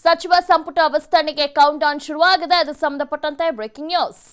ಸಚಿವ ಸಂಪುಟ ವಿಸ್ತರಣೆಗೆ ಕೌಂಟ್ ಡೌನ್ ಶುರುವಾಗಿದೆ ಅದು ಸಂಬಂಧಪಟ್ಟಂತೆ ಬ್ರೇಕಿಂಗ್ ನ್ಯೂಸ್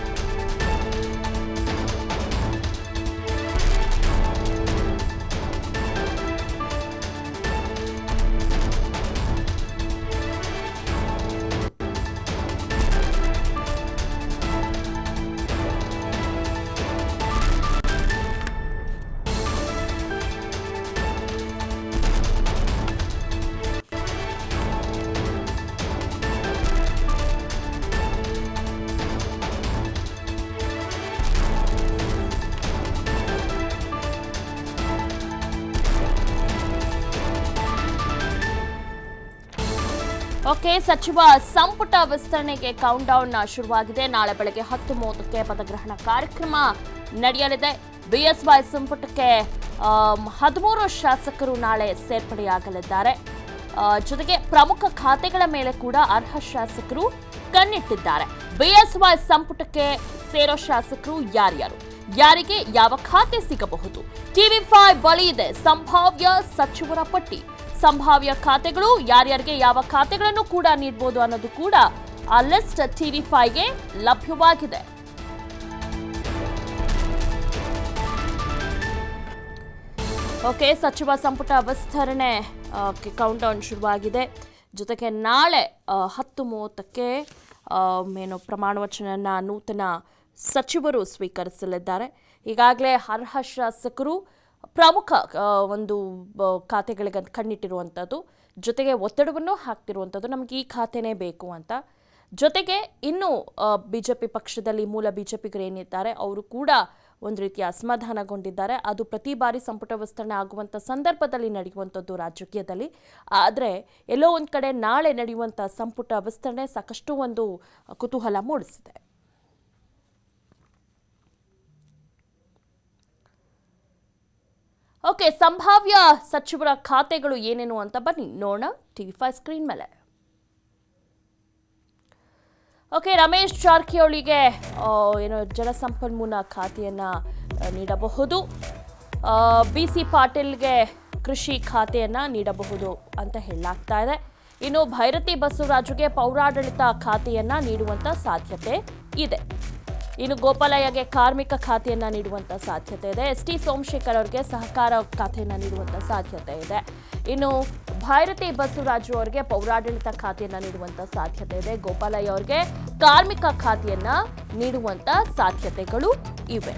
ಓಕೆ ಸಚಿವ ಸಂಪುಟ ವಿಸ್ತರಣೆಗೆ ಕೌಂಟ್ ಡೌನ್ ಶುರುವಾಗಿದೆ ನಾಳೆ ಬೆಳಗ್ಗೆ ಹತ್ತು ಮೂವತ್ತಕ್ಕೆ ಪದಗ್ರಹಣ ಕಾರ್ಯಕ್ರಮ ನಡೆಯಲಿದೆ ಬಿಎಸ್ವೈ ಸಂಪುಟಕ್ಕೆ ಆಮ್, ಹದಿಮೂರು ಶಾಸಕರು ನಾಳೆ ಸೇರ್ಪಡೆಯಾಗಲಿದ್ದಾರೆ ಆ, ಜೊತೆಗೆ ಪ್ರಮುಖ ಖಾತೆಗಳ ಮೇಲೆ ಕೂಡ ಅರ್ಹ ಶಾಸಕರು ಕಣ್ಣಿಟ್ಟಿದ್ದಾರೆ ಬಿಎಸ್ವೈ ಸಂಪುಟಕ್ಕೆ ಸೇರೋ ಶಾಸಕರು ಯಾರ್ಯಾರು ಯಾರಿಗೆ ಯಾವ ಖಾತೆ ಸಿಗಬಹುದು ಟಿವಿ ಫೈವ್ ಬಳಿ ಇದೆ ಸಂಭಾವ್ಯ ಸಚಿವರ ಪಟ್ಟಿ ಸಂಭಾವ್ಯ ಖಾತೆಗಳು ಯಾರ್ಯಾರಿಗೆ ಯಾವ ಖಾತೆಗಳನ್ನು ಕೂಡ ನೀಡಬಹುದು ಅನ್ನೋದು ಕೂಡ ಆ ಲಿಸ್ಟ್ ಟಿವಿ ಫೈವ್ಗೆ ಲಭ್ಯವಾಗಿದೆ ಓಕೆ ಸಚಿವ ಸಂಪುಟ ವಿಸ್ತರಣೆ ಕೌಂಟ್ ಡೌನ್ ಶುರುವಾಗಿದೆ ಜೊತೆಗೆ ನಾಳೆ ಆ, ಹತ್ತು ಮೂವತ್ತಕ್ಕೆ ಆ, ಏನು ಪ್ರಮಾಣ ವಚನನ ನೂತನ ಸಚಿವರು ಸ್ವೀಕರಿಸಲಿದ್ದಾರೆ ಈಗಾಗಲೇ ಅರ್ಹ ಶಾಸಕರು ಪ್ರಮುಖ ಆ, ಒಂದು ಬ- ಖಾತೆಗಳಿಗೆ ಕಣ್ಣಿಟ್ಟಿರುವಂಥದ್ದು ಜೊತೆಗೆ ಒತ್ತಡವನ್ನು ಹಾಕ್ತಿರುವಂಥದ್ದು ನಮಗೆ ಈ ಖಾತೆನೇ ಬೇಕು ಅಂತ ಜೊತೆಗೆ ಇನ್ನು ಬಿಜೆಪಿ ಪಕ್ಷದಲ್ಲಿ ಮೂಲ ಬಿಜೆಪಿಗರು ಏನಿದ್ದಾರೆ ಅವರು ಕೂಡ ಒಂದು ರೀತಿಯ ಅಸಮಾಧಾನಗೊಂಡಿದ್ದಾರೆ ಅದು ಪ್ರತಿ ಬಾರಿ ಸಂಪುಟ ವಿಸ್ತರಣೆ ಆಗುವಂಥ ಸಂದರ್ಭದಲ್ಲಿ ನಡೆಯುವಂಥದ್ದು ರಾಜಕೀಯದಲ್ಲಿ ಆದರೆ ಎಲ್ಲೋ ಒಂದು ಕಡೆ ನಾಳೆ ನಡೆಯುವಂಥ ಸಂಪುಟ ವಿಸ್ತರಣೆ ಸಾಕಷ್ಟು ಒಂದು ಕುತೂಹಲ ಮೂಡಿಸಿದೆ ಓಕೆ ಸಂಭಾವ್ಯ ಸಚಿವರ ಖಾತೆಗಳು ಏನೇನು ಅಂತ ಬನ್ನಿ ನೋಡೋಣ ಟಿವಿ ಫೈವ್ ಸ್ಕ್ರೀನ್ ಮೇಲೆ ಓಕೆ ರಮೇಶ್ ಜಾರಕಿಹೊಳಿಗೆ ಆ, ಏನು ಜಲಸಂಪನ್ಮೂಲ ಖಾತೆಯನ್ನು ನೀಡಬಹುದು ಬಿ ಸಿ ಪಾಟೀಲ್ಗೆ ಕೃಷಿ ಖಾತೆಯನ್ನು ನೀಡಬಹುದು ಅಂತ ಹೇಳಲಾಗ್ತಾ ಇದೆ ಇನ್ನು ಭೈರತಿ ಬಸವರಾಜುಗೆ ಪೌರಾಡಳಿತ ಖಾತೆಯನ್ನು ನೀಡುವಂಥ ಸಾಧ್ಯತೆ ಇದೆ ಇನ್ನು ಗೋಪಾಲಯ್ಯಗೆ ಕಾರ್ಮಿಕ ಖಾತೆಯನ್ನ ನೀಡುವಂತ ಸಾಧ್ಯತೆ ಇದೆ ಎಸ್ ಟಿ ಸೋಮಶೇಖರ್ ಅವರಿಗೆ ಸಹಕಾರ ಖಾತೆಯನ್ನ ನೀಡುವಂತ ಸಾಧ್ಯತೆ ಇದೆ ಇನ್ನು ಭೈರತಿ ಬಸವರಾಜು ಅವರಿಗೆ ಪೌರಾಡಳಿತ ಖಾತೆಯನ್ನ ನೀಡುವಂತ ಸಾಧ್ಯತೆ ಇದೆ ಗೋಪಾಲಯ್ಯ ಅವರಿಗೆ ಕಾರ್ಮಿಕ ಖಾತೆಯನ್ನ ನೀಡುವಂತ ಸಾಧ್ಯತೆಗಳು ಇವೆ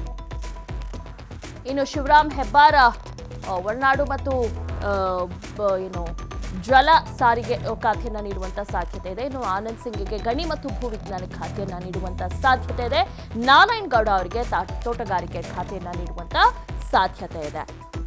ಇನ್ನು ಶಿವರಾಮ್ ಹೆಬ್ಬಾರ ಆ, ಒಳನಾಡು ಮತ್ತು ಆ, ಬ- ಏನು ಜಲ ಸಾರಿಗೆ ಖಾತೆಯನ್ನ ನೀಡುವಂತ ಸಾಧ್ಯತೆ ಇದೆ ಇನ್ನು ಆನಂದ್ ಸಿಂಗ್ಗೆ ಗಣಿ ಮತ್ತು ಭೂ ವಿಜ್ಞಾನ ಖಾತೆಯನ್ನ ನೀಡುವಂತ ಸಾಧ್ಯತೆ ಇದೆ ನಾರಾಯಣ್ ಗೌಡ ಅವರಿಗೆ ತಾ- ತೋಟಗಾರಿಕೆ ಖಾತೆಯನ್ನ ನೀಡುವಂತ ಸಾಧ್ಯತೆ ಇದೆ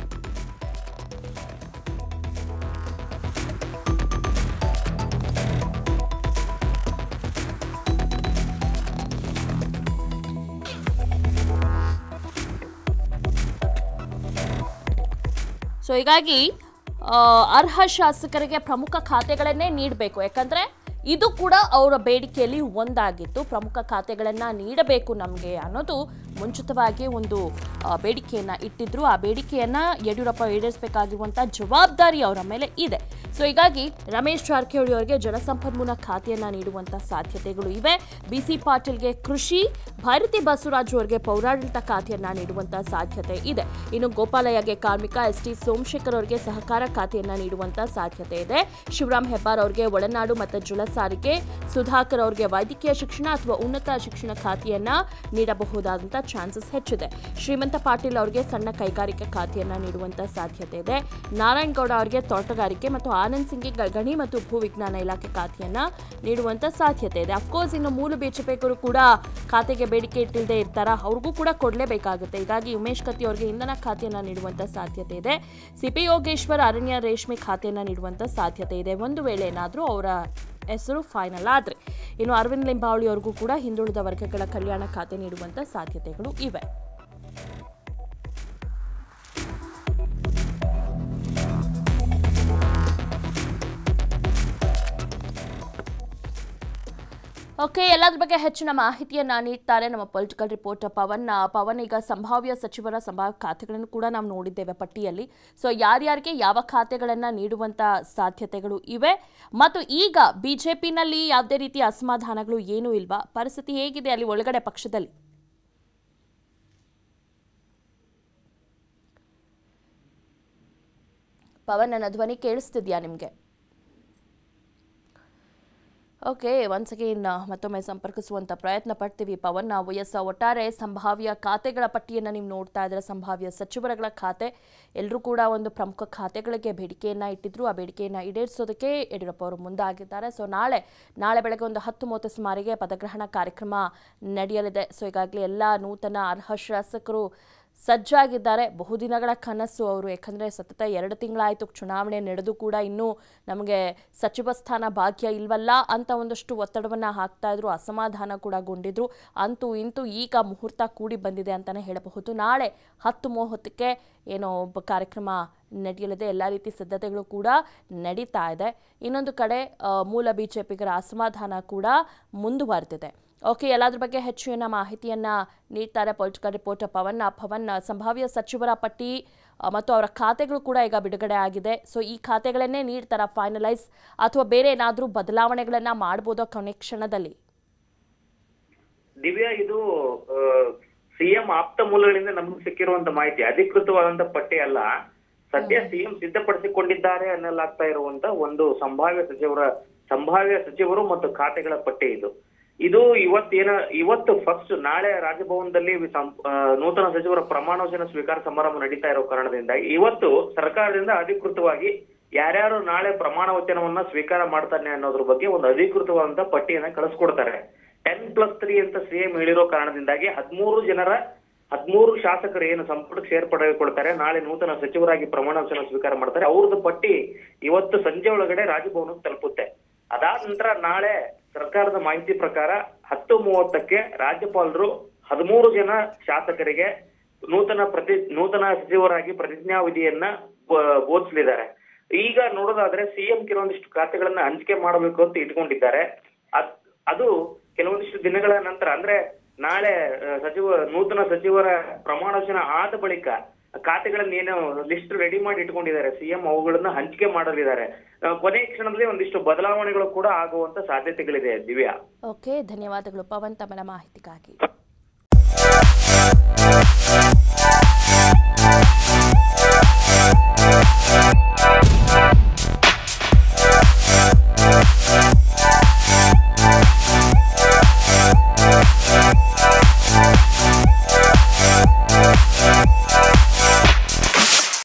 ಸೊ ಹೀಗಾಗಿ ಆ, ಅರ್ಹ ಶಾಸಕರಿಗೆ ಪ್ರಮುಖ ಖಾತೆಗಳನ್ನೇ ನೀಡಬೇಕು ಯಾಕಂದ್ರೆ ಇದು ಕೂಡ ಅವರ ಬೇಡಿಕೆಯಲ್ಲಿ ಒಂದಾಗಿತ್ತು ಪ್ರಮುಖ ಖಾತೆಗಳನ್ನ ನೀಡಬೇಕು ನಮಗೆ ಅನ್ನೋದು ಮುಂಚಿತವಾಗಿ ಒಂದು ಆ, ಬೇಡಿಕೆಯನ್ನ ಇಟ್ಟಿದ್ರು ಆ ಬೇಡಿಕೆಯನ್ನ ಯಡಿಯೂರಪ್ಪ ಈಡೇರಿಸಬೇಕಾಗಿರುವಂತ ಜವಾಬ್ದಾರಿ ಅವರ ಮೇಲೆ ಇದೆ ಸೊ ಹೀಗಾಗಿ ರಮೇಶ್ ಜಾರಕಿಹೊಳಿ ಅವರಿಗೆ ಜಲಸಂಪನ್ಮೂಲ ಖಾತೆಯನ್ನ ನೀಡುವಂತ ಸಾಧ್ಯತೆಗಳು ಇವೆ ಬಿ ಸಿ ಪಾಟೀಲ್ಗೆ ಕೃಷಿ ಭಾರತಿ ಬಸವರಾಜು ಅವರಿಗೆ ಪೌರಾಡಳಿತ ಖಾತೆಯನ್ನ ನೀಡುವಂತ ಸಾಧ್ಯತೆ ಇದೆ ಇನ್ನು ಗೋಪಾಲಯ್ಯಗೆ ಕಾರ್ಮಿಕ ಎಸ್ ಟಿ ಸೋಮಶೇಖರ್ ಅವರಿಗೆ ಸಹಕಾರ ಖಾತೆಯನ್ನ ನೀಡುವಂತ ಸಾಧ್ಯತೆ ಇದೆ ಶಿವರಾಮ್ ಹೆಬ್ಬಾರ್ ಅವರಿಗೆ ಒಳನಾಡು ಮತ್ತು ಜಲ ಸಾರಿಗೆ ಸುಧಾಕರ್ ಅವರಿಗೆ ವೈದ್ಯಕೀಯ ಶಿಕ್ಷಣ ಅಥವಾ ಉನ್ನತ ಶಿಕ್ಷಣ ಖಾತೆಯನ್ನ ನೀಡಬಹುದಾದಂತ ಚಾನ್ಸಸ್ ಹೆಚ್ಚಿದೆ ಶ್ರೀಮಂತ ಪಾಟೀಲ್ ಅವರಿಗೆ ಸಣ್ಣ ಕೈಗಾರಿಕಾ ಖಾತೆಯನ್ನ ನೀಡುವಂತ ಸಾಧ್ಯತೆ ಇದೆ ನಾರಾಯಣ್ ಗೌಡ ಅವರಿಗೆ ತೋಟಗಾರಿಕೆ ಮತ್ತು ಆನಂದ್ ಸಿಂಗ್ಗೆ ಗ- ಗಣಿ ಮತ್ತು ಭೂ ವಿಜ್ಞಾನ ಇಲಾಖೆ ಖಾತೆಯನ್ನ ನೀಡುವಂತ ಸಾಧ್ಯತೆ ಇದೆ ಅಫ್ಕೋರ್ಸ್ ಇನ್ನು ಮೂಲ ಬಿಜೆಪಿಗರು ಕೂಡ ಖಾತೆಗೆ ಬೇಡಿಕೆ ಇಟ್ಟಿಲ್ಲದೆ ಇರ್ತಾರ ಅವ್ರಿಗೂ ಕೂಡ ಕೊಡಲೇಬೇಕಾಗುತ್ತೆ ಹೀಗಾಗಿ ಉಮೇಶ್ ಕತ್ತಿ ಅವರಿಗೆ ಇಂಧನ ಖಾತೆಯನ್ನ ನೀಡುವಂತ ಸಾಧ್ಯತೆ ಇದೆ ಸಿಪಿ ಯೋಗೇಶ್ವರ್ ಅರಣ್ಯ ರೇಷ್ಮೆ ಖಾತೆಯನ್ನ ನೀಡುವಂತ ಸಾಧ್ಯತೆ ಇದೆ ಒಂದು ವೇಳೆ ಏನಾದರೂ ಅವರ ಹೆಸರು ಫೈನಲ್ ಆದರೆ ಇನ್ನು ಅರವಿಂದ್ ಲಿಂಬಾವಳಿ ಅವ್ರಿಗೂ ಕೂಡ ಹಿಂದುಳಿದ ವರ್ಗಗಳ ಕಲ್ಯಾಣ ಖಾತೆ ನೀಡುವಂತ ಸಾಧ್ಯತೆಗಳು ಇವೆ ಓಕೆ ಎಲ್ಲದ್ರ ಬಗ್ಗೆ ಹೆಚ್ಚಿನ ಮಾಹಿತಿಯನ್ನ ನೀಡ್ತಾರೆ ನಮ್ಮ ಪೊಲಿಟಿಕಲ್ ರಿಪೋರ್ಟರ್ ಪವನ್ ಆ, ಪವನ್ ಈಗ ಸಂಭಾವ್ಯ ಸಚಿವರ ಸಂಭಾವ್ಯ ಖಾತೆಗಳನ್ನು ಕೂಡ ನಾವು ನೋಡಿದ್ದೇವೆ ಪಟ್ಟಿಯಲ್ಲಿ ಸೊ ಯಾರ್ಯಾರಿಗೆ ಯಾವ ಖಾತೆಗಳನ್ನ ನೀಡುವಂತ ಸಾಧ್ಯತೆಗಳು ಇವೆ ಮತ್ತು ಈಗ ಬಿಜೆಪಿನಲ್ಲಿ ಯಾವುದೇ ರೀತಿಯ ಅಸಮಾಧಾನಗಳು ಏನೂ ಇಲ್ವಾ ಪರಿಸ್ಥಿತಿ ಹೇಗಿದೆ ಅಲ್ಲಿ ಒಳಗಡೆ ಪಕ್ಷದಲ್ಲಿ ಪವನ್ ನನ್ನ ಧ್ವನಿ ಕೇಳಿಸ್ತಿದ್ಯಾ ನಿಮಗೆ ಓಕೆ ಒನ್ಸ್ ಅಗೇನ್ ಮತ್ತೊಮ್ಮೆ ಸಂಪರ್ಕಿಸುವಂತ ಪ್ರಯತ್ನ ಪಡ್ತೀವಿ ಪವನ್ ನಾವು ಎಸ್ ಒಟ್ಟಾರೆ ಸಂಭಾವ್ಯ ಖಾತೆಗಳ ಪಟ್ಟಿಯನ್ನು ನೀವು ನೋಡ್ತಾ ಇದ್ರೆ ಸಂಭಾವ್ಯ ಸಚಿವರುಗಳ ಖಾತೆ ಎಲ್ಲರೂ ಕೂಡ ಒಂದು ಪ್ರಮುಖ ಖಾತೆಗಳಿಗೆ ಬೇಡಿಕೆಯನ್ನ ಇಟ್ಟಿದ್ರು ಆ ಬೇಡಿಕೆಯನ್ನ ಈಡೇರಿಸೋದಕ್ಕೆ ಯಡಿಯೂರಪ್ಪ ಅವರು ಮುಂದಾಗಿದ್ದಾರೆ ಸೊ ನಾಳೆ ನಾಳೆ ಬೆಳಗ್ಗೆ ಒಂದು ಹತ್ತು ಮೂವತ್ತು ಸುಮಾರಿಗೆ ಪದಗ್ರಹಣ ಕಾರ್ಯಕ್ರಮ ನಡೆಯಲಿದೆ ಸೊ ಈಗಾಗಲೇ ಎಲ್ಲ ನೂತನ ಅರ್ಹ ಶಾಸಕರು ಸಜ್ಜಾಗಿದ್ದಾರೆ ಬಹುದಿನಗಳ ಕನಸು ಅವರು ಯಾಕಂದರೆ ಸತತ ಎರಡು ತಿಂಗಳಾಯಿತು ಚುನಾವಣೆ ನಡೆದು ಕೂಡ ಇನ್ನೂ ನಮಗೆ ಸಚಿವ ಸ್ಥಾನ ಭಾಗ್ಯ ಇಲ್ವಲ್ಲ ಅಂತ ಒಂದಷ್ಟು ಒತ್ತಡವನ್ನು ಹಾಕ್ತಾ ಇದ್ರು ಅಸಮಾಧಾನ ಕೂಡ ಗೊಂಡಿದ್ರು ಅಂತೂ ಇಂತೂ ಈಗ ಮುಹೂರ್ತ ಕೂಡಿ ಬಂದಿದೆ ಅಂತಲೇ ಹೇಳಬಹುದು ನಾಳೆ ಹತ್ತು ಮೂವತ್ತಕ್ಕೆ ಏನೋ ಒಬ್ಬ ಕಾರ್ಯಕ್ರಮ ನಡೆಯಲಿದೆ ಎಲ್ಲ ರೀತಿ ಸಿದ್ಧತೆಗಳು ಕೂಡ ನಡೀತಾ ಇದೆ ಇನ್ನೊಂದು ಕಡೆ ಆ, ಮೂಲ ಬಿಜೆಪಿಗರ ಅಸಮಾಧಾನ ಕೂಡ ಮುಂದುವರೆದಿದೆ ಓಕೆ ಎಲ್ಲದ್ರ ಬಗ್ಗೆ ಹೆಚ್ಚಿನ ಮಾಹಿತಿಯನ್ನ ನೀಡ್ತಾರೆ ಪೊಲಿಟಿಕಲ್ ರಿಪೋರ್ಟರ್ ಪವನ್ ಪವನ್ ಸಂಭಾವ್ಯ ಸಚಿವರ ಪಟ್ಟಿ ಆ, ಮತ್ತು ಅವರ ಖಾತೆಗಳು ಕೂಡ ಈಗ ಬಿಡುಗಡೆ ಆಗಿದೆ ಸೊ ಈ ಖಾತೆಗಳನ್ನೇ ನೀಡ್ತಾರ ಫೈನಲೈಸ್ ಅಥವಾ ಬೇರೆ ಏನಾದರೂ ಬದಲಾವಣೆಗಳನ್ನ ಮಾಡ್ಬೋದೋ ಕೊನೆ ಕ್ಷಣದಲ್ಲಿ ದಿವ್ಯಾ ಇದು ಸಿಎಂ ಆಪ್ತ ಮೂಲಗಳಿಂದ ನಮ್ಗೆ ಸಿಕ್ಕಿರುವಂತ ಮಾಹಿತಿ ಅಧಿಕೃತವಾದಂತ ಪಟ್ಟಿ ಅಲ್ಲ ಸದ್ಯ ಸಿಎಂ ಸಿದ್ಧಪಡಿಸಿಕೊಂಡಿದ್ದಾರೆ ಅನ್ನಲಾಗ್ತಾ ಇರುವಂತ ಒಂದು ಸಂಭಾವ್ಯ ಸಚಿವರ ಸಂಭಾವ್ಯ ಸಚಿವರು ಮತ್ತು ಖಾತೆಗಳ ಪಟ್ಟಿ ಇದು ಇದು ಇವತ್ತೇನ ಇವತ್ತು ಫಸ್ಟ್ ನಾಳೆ ರಾಜಭವನದಲ್ಲಿ ವಿ- ಸಂ- ಆ, ನೂತನ ಸಚಿವರ ಪ್ರಮಾಣ ವಚನ ಸ್ವೀಕಾರ ಸಮಾರಂಭ ನಡೀತಾ ಇರೋ ಕಾರಣದಿಂದಾಗಿ ಇವತ್ತು ಸರ್ಕಾರದಿಂದ ಅಧಿಕೃತವಾಗಿ ಯಾರ್ಯಾರು ನಾಳೆ ಪ್ರಮಾಣ ವಚನವನ್ನ ಸ್ವೀಕಾರ ಮಾಡ್ತಾನೆ ಅನ್ನೋದ್ರ ಬಗ್ಗೆ ಒಂದು ಅಧಿಕೃತವಾದಂತ ಪಟ್ಟಿಯನ್ನ ಕಳಿಸ್ಕೊಡ್ತಾರೆ ಟೆನ್ ಪ್ಲಸ್ ತ್ರೀ ಅಂತ ಸಿಎಂ ಹೇಳಿರೋ ಕಾರಣದಿಂದಾಗಿ ಹದಿಮೂರು ಜನರ ಹದಿಮೂರು ಶಾಸಕರು ಏನು ಸಂಪುಟಕ್ಕೆ ಸೇರ್ಪಡೆಗೊಳ್ತಾರೆ ನಾಳೆ ನೂತನ ಸಚಿವರಾಗಿ ಪ್ರಮಾಣ ವಚನ ಸ್ವೀಕಾರ ಮಾಡ್ತಾರೆ ಅವ್ರದ್ದು ಪಟ್ಟಿ ಇವತ್ತು ಸಂಜೆ ಒಳಗಡೆ ರಾಜಭವನಕ್ಕೆ ತಲುಪುತ್ತೆ ಅದಾದ ನಂತರ ನಾಳೆ ಸರ್ಕಾರದ ಮಾಹಿತಿ ಪ್ರಕಾರ ಹತ್ತು ಮೂವತ್ತಕ್ಕೆ ರಾಜ್ಯಪಾಲರು ಹದಿಮೂರು ಜನ ಶಾಸಕರಿಗೆ ನೂತನ ಪ್ರತಿ ನೂತನ ಸಚಿವರಾಗಿ ಪ್ರತಿಜ್ಞಾವಿಧಿಯನ್ನ ಬ- ಬೋಧಿಸಲಿದ್ದಾರೆ ಈಗ ನೋಡೋದಾದ್ರೆ ಸಿಎಂ ಕೆಲವೊಂದಿಷ್ಟು ಖಾತೆಗಳನ್ನ ಹಂಚಿಕೆ ಮಾಡಬೇಕು ಅಂತ ಇಟ್ಕೊಂಡಿದ್ದಾರೆ ಅದ್- ಅದು ಕೆಲವೊಂದಿಷ್ಟು ದಿನಗಳ ನಂತರ ಅಂದ್ರೆ ನಾಳೆ ಆ, ಸಚಿವ ನೂತನ ಸಚಿವರ ಪ್ರಮಾಣ ವಚನ ಆದ ಬಳಿಕ ಖಾತೆಗಳನ್ನ ಏನು ಲಿಸ್ಟ್ ರೆಡಿ ಮಾಡಿ ಇಟ್ಕೊಂಡಿದ್ದಾರೆ ಸಿಎಂ ಅವುಗಳನ್ನ ಹಂಚಿಕೆ ಮಾಡಲಿದ್ದಾರೆ ಆ, ಕೊನೆ ಕ್ಷಣದಲ್ಲಿ ಒಂದಿಷ್ಟು ಬದಲಾವಣೆಗಳು ಕೂಡ ಆಗುವಂತ ಸಾಧ್ಯತೆಗಳಿದೆ ದಿವ್ಯಾ ಓಕೆ ಧನ್ಯವಾದಗಳು ಪವನ್ ತಮ್ಮನ ಮಾಹಿತಿಗಾಗಿ